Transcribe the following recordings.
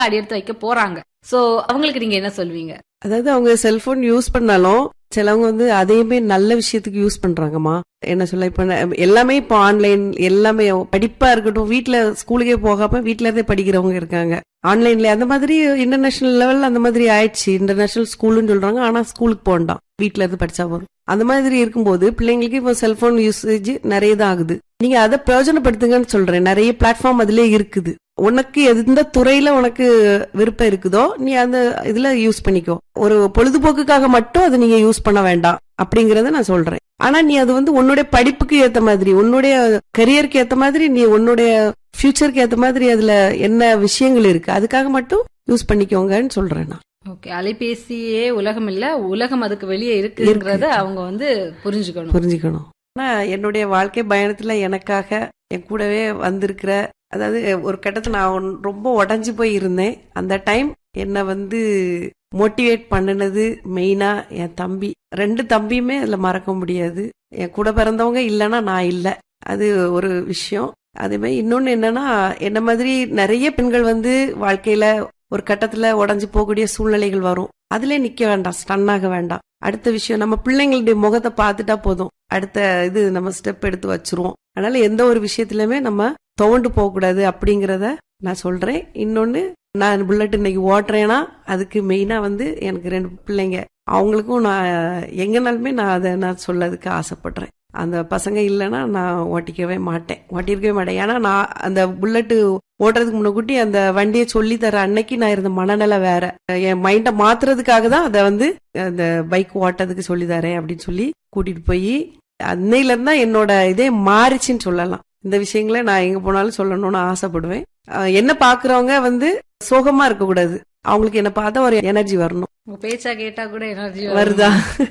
அடி எடுத்து வைக்க போறாங்க சோ அவங்களுக்கு நீங்க என்ன சொல்வீங்க அதாவது அவங்க செல்போன் யூஸ் பண்ணாலும் சிலவங்க வந்து அதையுமே நல்ல விஷயத்துக்கு யூஸ் பண்றாங்கம்மா என்ன சொல்ல இப்ப ந- எல்லாமே இப்போ ஆன்லைன் எல்லாமே படிப்பா இருக்கட்டும் வீட்ல ஸ்கூலுக்கே போகாம வீட்ல இருந்தே படிக்கிறவங்க இருக்காங்க ஆன்லைன்ல அந்த மாதிரி இன்டர்நேஷனல் லெவல் அந்த மாதிரி ஆயிடுச்சு இன்டர்நேஷனல் ஸ்கூல்னு சொல்றாங்க ஆனா ஸ்கூலுக்கு போகண்டாம் வீட்ல இருந்து படிச்சா போதும் அந்த மாதிரி இருக்கும்போது பிள்ளைங்களுக்கு இப்போ செல்போன் யூசேஜ் நிறைய தான் ஆகுது நீங்க அதை பிரயோஜனப்படுத்துங்கன்னு சொல்றேன் நிறைய பிளாட்ஃபார்ம் அதுலயே இருக்குது உனக்கு எந்த துறையில உனக்கு விருப்பம் இருக்குதோ நீ அந்த இதுல யூஸ் பண்ணிக்கோ ஒரு பொழுதுபோக்குக்காக மட்டும் அதை நீங்க யூஸ் பண்ண வேண்டாம் அப்படிங்கறத நான் சொல்றேன் ஆனா நீ அது வந்து உன்னுடைய படிப்புக்கு ஏத்த மாதிரி உன்னுடைய கரியருக்கு ஏத்த மாதிரி நீ உன்னுடைய ஃபியூச்சருக்கு ஏத்த மாதிரி அதுல என்ன விஷயங்கள் இருக்கு அதுக்காக மட்டும் யூஸ் பண்ணிக்கோங்கன்னு சொல்றேன் நான் ஓகே அலைபேசியே உலகம் இல்ல உலகம் அதுக்கு வெளியே இருக்குங்கிறத அவங்க வந்து புரிஞ்சுக்கணும் புரிஞ்சுக்கணும் ஆனா என்னுடைய வாழ்க்கை பயணத்துல எனக்காக என் கூடவே வந்திருக்கிற அதாவது ஒரு கட்டத்துல நான் ஒன்- ரொம்ப உடஞ்சு போய் இருந்தேன் அந்த டைம் என்னை வந்து மோட்டிவேட் பண்ணினது மெயினா என் தம்பி ரெண்டு தம்பியுமே அதுல மறக்க முடியாது என் கூட பிறந்தவங்க இல்லைன்னா நான் இல்லை அது ஒரு விஷயம் அதே மாதிரி இன்னொன்னு என்னன்னா என்ன மாதிரி நிறைய பெண்கள் வந்து வாழ்க்கையில ஒரு கட்டத்துல உடஞ்சு போகக்கூடிய சூழ்நிலைகள் வரும் அதுல நிக்க வேண்டாம் ஸ்டன் ஆக வேண்டாம் அடுத்த விஷயம் நம்ம பிள்ளைங்களுடைய முகத்தை பார்த்துட்டா போதும் அடுத்த இது நம்ம ஸ்டெப் எடுத்து வச்சிருவோம் அதனால எந்த ஒரு விஷயத்திலுமே நம்ம துவண்டு போக கூடாது அப்படிங்கறத நான் சொல்றேன் இன்னொன்னு நான் புல்லட் இன்னைக்கு ஓட்டுறேன்னா அதுக்கு மெயினா வந்து எனக்கு ரெண்டு பிள்ளைங்க அவங்களுக்கும் நான் எங்கனாலுமே நான் அதை நான் சொல்லதுக்கு ஆசைப்படுறேன் அந்த பசங்க இல்லைன்னா நான் ஓட்டிக்கவே மாட்டேன் ஓட்டியிருக்கவே மாட்டேன் ஏன்னா நான் அந்த புல்லட்டு ஓட்டுறதுக்கு முன்னக்கூட்டி அந்த வண்டியை சொல்லி தர அன்னைக்கு நான் இருந்த மனநிலை வேற என் மைண்டை மாத்துறதுக்காக தான் அதை வந்து அந்த பைக் ஓட்டதுக்கு சொல்லி தரேன் அப்படின்னு சொல்லி கூட்டிட்டு போய் அன்னையில இருந்தா என்னோட இதே மாறிச்சுன்னு சொல்லலாம் இந்த விஷயங்களை நான் எங்க போனாலும் சொல்லணும்னு ஆசைப்படுவேன் அஹ் என்ன பாக்குறவங்க வந்து சோகமா இருக்க கூடாது அவங்களுக்கு என்ன பார்த்தா ஒரு எனர்ஜி வரணும் உங்க பேச்சா கேட்டா கூட எனர்ஜி வருதா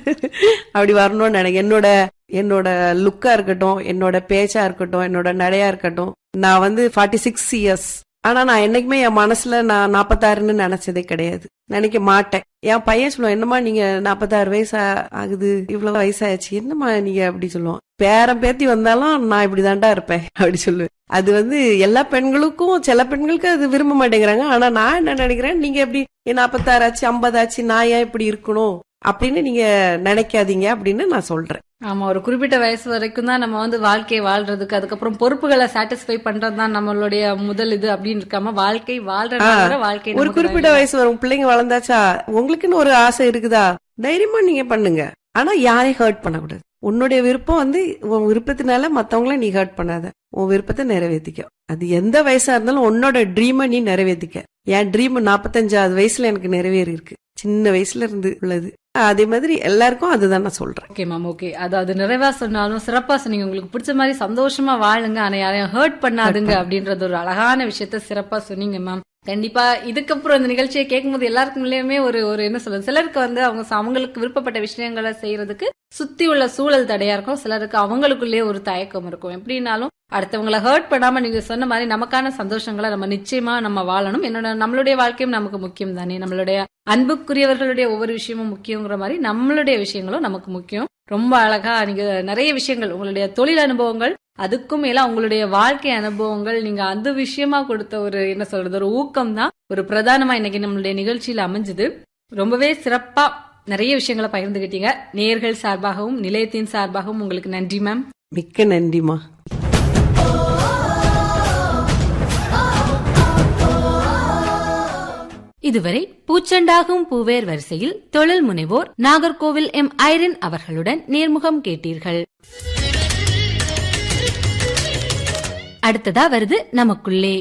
அப்படி வரணும்னு நினைக்கிறேன் என்னோட என்னோட லுக்கா இருக்கட்டும் என்னோட பேச்சா இருக்கட்டும் என்னோட நடையா இருக்கட்டும் நான் வந்து ஃபார்ட்டி சிக்ஸ் இயர்ஸ் ஆனா நான் என்னைக்குமே என் மனசுல நான் நாற்பத்தாறுன்னு நினைச்சதே கிடையாது நினைக்க மாட்டேன் என் பையன் சொல்லுவான் என்னம்மா நீங்க நாற்பத்தாறு வயசு ஆ- ஆகுது இவ்வளவு வயசாயாச்சு என்னம்மா நீங்க அப்படி சொல்லுவான் பேரன் பேத்தி வந்தாலும் நான் இப்படிதான்டா இருப்பேன் அப்படி சொல்லுவேன் அது வந்து எல்லா பெண்களுக்கும் சில பெண்களுக்கு அது விரும்ப மாட்டேங்கிறாங்க ஆனா நான் என்ன நினைக்கிறேன் நீங்க எப்படி நாற்பத்தாறு ஆச்சு ஐம்பது ஆச்சு நான் ஏன் இப்படி இருக்கணும் அப்படின்னு நீங்க நினைக்காதீங்க அப்படின்னு நான் சொல்றேன் ஆமா ஒரு குறிப்பிட்ட வயசு வரைக்கும் தான் நம்ம வந்து வாழ்க்கையை வாழ்றதுக்கு அதுக்கப்புறம் பொறுப்புகளை சாட்டிஸ்ஃபை பண்றது தான் நம்மளுடைய முதல் இது அப்படின்னு இருக்காம வாழ்க்கை வாழ்ற வாழ்க்கை ஒரு நமக்கு குறிப்பிட்ட தான் வயசு வரும் பிள்ளைங்க வளர்ந்தாச்சா உங்களுக்குன்னு ஒரு ஆசை இருக்குதா தைரியமா நீங்க பண்ணுங்க ஆனா யாரையும் ஹர்ட் பண்ணக்கூடாது உன்னுடைய விருப்பம் வந்து உன் விருப்பத்தினால மத்தவங்கள நீ ஹர்ட் பண்ணாத உன் விருப்பத்தை நிறைவேற்றிக்க அது எந்த வயசா இருந்தாலும் உன்னோட ட்ரீமை நீ நிறைவேற்றிக்க என் ட்ரீம் நாற்பத்தஞ்சாவது வயசுல எனக்கு நிறைவேறி இருக்கு சின்ன வயசுல இருந்து உள்ளது அதே மாதிரி எல்லாருக்கும் அதுதான் நான் சொல்றேன் ஓகே மேம் ஓகே அதாவது நிறைவா சொன்னாலும் சிறப்பா சொன்னீங்க உங்களுக்கு பிடிச்ச மாதிரி சந்தோஷமா வாழுங்க ஆனா யாரையும் ஹர்ட் பண்ணாதுங்க அப்படின்றது ஒரு அழகான விஷயத்த சிறப்பா சொன்னீங்க மேம் கண்டிப்பா இதுக்கப்புறம் இந்த நிகழ்ச்சியை கேட்கும்போது எல்லாருக்குள்ளேயுமே ஒரு ஒரு என்ன சொல்றது சிலருக்கு வந்து அவங்க ச- அவங்களுக்கு விருப்பப்பட்ட விஷயங்களை செய்யறதுக்கு சுத்தி உள்ள சூழல் தடையா இருக்கும் சிலருக்கு அவங்களுக்குள்ளேயே ஒரு தயக்கம் இருக்கும் எப்படின்னாலும் அடுத்தவங்கள ஹர்ட் பண்ணாம நீங்க சொன்ன மாதிரி நமக்கான சந்தோஷங்களை நம்ம நிச்சயமா நம்ம வாழணும் என்னோட நம்மளுடைய வாழ்க்கையும் நமக்கு முக்கியம் தானே நம்மளுடைய அன்புக்குரியவர்களுடைய ஒவ்வொரு விஷயமும் முக்கியங்கிற மாதிரி நம்மளுடைய விஷயங்களும் நமக்கு முக்கியம் ரொம்ப அழகா நீங்க நிறைய விஷயங்கள் உங்களுடைய தொழில் அனுபவங்கள் அதுக்கும் மேல உங்களுடைய வாழ்க்கை அனுபவங்கள் நீங்க அந்த விஷயமா கொடுத்த ஒரு என்ன சொல்றது ஒரு ஊக்கம் தான் ஒரு பிரதானமா இன்னைக்கு நம்மளுடைய நிகழ்ச்சியில அமைஞ்சது ரொம்பவே சிறப்பா நிறைய விஷயங்களை பகிர்ந்துகிட்டீங்க நேர்கள் சார்பாகவும் நிலையத்தின் சார்பாகவும் உங்களுக்கு நன்றி மேம் மிக்க நன்றிமா இதுவரை பூச்செண்டாகும் பூவேர் வரிசையில் தொழில் முனைவோர் நாகர்கோவில் எம் ஐரன் அவர்களுடன் நேர்முகம் கேட்டீர்கள் அடுத்ததா வருது நமக்குள்ளே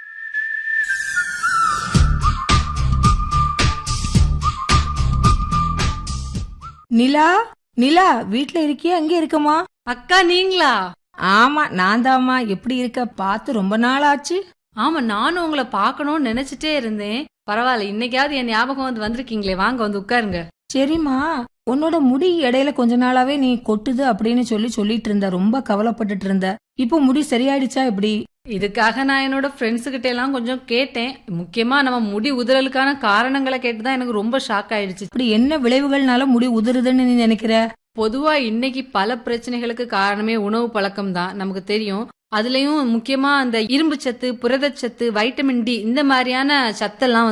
நிலா நிலா வீட்ல இருக்கியா அங்கே இருக்கமா அக்கா நீங்களா ஆமா நான் தாம்மா எப்படி இருக்க பார்த்து ரொம்ப நாள் ஆச்சு ஆமா நானும் உங்களை பார்க்கணும்னு நினைச்சிட்டே இருந்தேன் பரவாயில்ல இன்னைக்காவது என் ஞாபகம் வந்து வந்திருக்கீங்களே வாங்க வந்து உட்காருங்க சரிம்மா உன்னோட முடி இடையில கொஞ்ச நாளாவே நீ கொட்டுது அப்படின்னு சொல்லி சொல்லிட்டு இருந்த ரொம்ப கவலைப்பட்டுட்டு இருந்த இப்போ முடி சரியாயிடுச்சா எப்படி இதுக்காக நான் என்னோட ஃப்ரெண்ட்ஸ் கிட்ட எல்லாம் கொஞ்சம் கேட்டேன் முக்கியமா நம்ம முடி உதிரலுக்கான காரணங்களை கேட்டுதான் எனக்கு ரொம்ப ஷாக் ஆயிடுச்சு அப்படி என்ன விளைவுகள்னால முடி உதிருதுன்னு நீ நினைக்கிற பொதுவா இன்னைக்கு பல பிரச்சனைகளுக்கு காரணமே உணவு பழக்கம் தான் நமக்கு தெரியும் அதுலயும் முக்கியமா அந்த இரும்பு சத்து புரதச்சத்து வைட்டமின் டி இந்த மாதிரியான சத்தெல்லாம்